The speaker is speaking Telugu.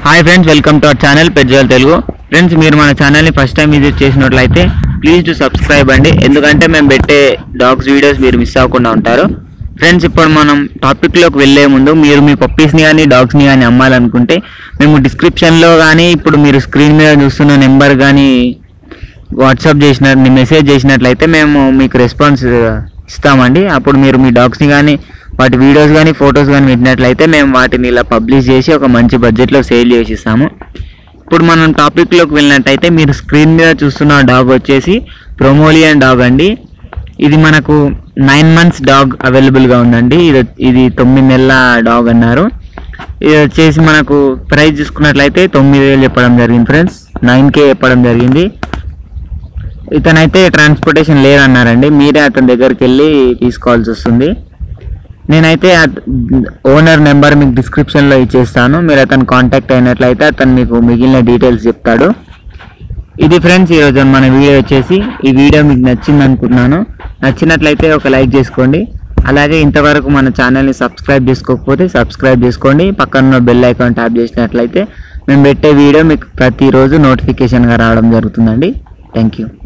hi friends welcome to our channel పెజ్జల్ తెలుగు ఫ్రెండ్స్ మీరు మన ఛానల్ని ఫస్ట్ టైం విజిట్ చేసినట్లయితే ప్లీజ్ టు సబ్స్క్రైబ్ అండి ఎందుకంటే మేము పెట్టే డాగ్స్ వీడియోస్ మీరు మిస్ అవ్వకుండా ఉంటారు ఫ్రెండ్స్ ఇప్పుడు మనం టాపిక్లోకి వెళ్ళే ముందు మీరు మీ పప్పీస్ని కానీ డాగ్స్ని కానీ అమ్మాలనుకుంటే మేము డిస్క్రిప్షన్లో కానీ ఇప్పుడు మీరు స్క్రీన్ మీద చూస్తున్న నెంబర్ కానీ వాట్సాప్ చేసిన మెసేజ్ చేసినట్లయితే మేము మీకు రెస్పాన్స్ ఇస్తామండి అప్పుడు మీరు మీ డాగ్స్ని కానీ వాటి వీడియోస్ కానీ ఫొటోస్ కానీ పెట్టినట్లయితే మేము వాటిని ఇలా పబ్లిష్ చేసి ఒక మంచి బడ్జెట్లో సేల్ చేసి ఇస్తాము ఇప్పుడు మనం టాపిక్లోకి వెళ్ళినట్టయితే మీరు స్క్రీన్ మీద చూస్తున్న డాగ్ వచ్చేసి ప్రొమోలియన్ డాగ్ అండి ఇది మనకు నైన్ మంత్స్ డాగ్ అవైలబుల్గా ఉందండి ఇది ఇది తొమ్మిది నెలల డాగ్ అన్నారు ఇది వచ్చేసి మనకు ప్రైస్ చూసుకున్నట్లయితే తొమ్మిది వేలు చెప్పడం జరిగింది ఫ్రెండ్స్ నైన్ కే చెప్పడం జరిగింది ఇతనైతే ట్రాన్స్పోర్టేషన్ లేదన్నారండి మీరే అతని దగ్గరికి వెళ్ళి తీసుకోవాల్సి వస్తుంది నేనైతే ఓనర్ నెంబర్ మీకు డిస్క్రిప్షన్లో ఇచ్చేస్తాను మీరు అతను కాంటాక్ట్ అయినట్లయితే అతను మీకు మిగిలిన డీటెయిల్స్ చెప్తాడు ఇది ఫ్రెండ్స్ ఈరోజు మన వీడియో వచ్చేసి ఈ వీడియో మీకు నచ్చింది అనుకుంటున్నాను నచ్చినట్లయితే ఒక లైక్ చేసుకోండి అలాగే ఇంతవరకు మన ఛానల్ని సబ్స్క్రైబ్ చేసుకోకపోతే సబ్స్క్రైబ్ చేసుకోండి పక్కన బెల్ ఐకాన్ ట్యాప్ చేసినట్లయితే మేము పెట్టే వీడియో మీకు ప్రతిరోజు నోటిఫికేషన్గా రావడం జరుగుతుందండి థ్యాంక్ యూ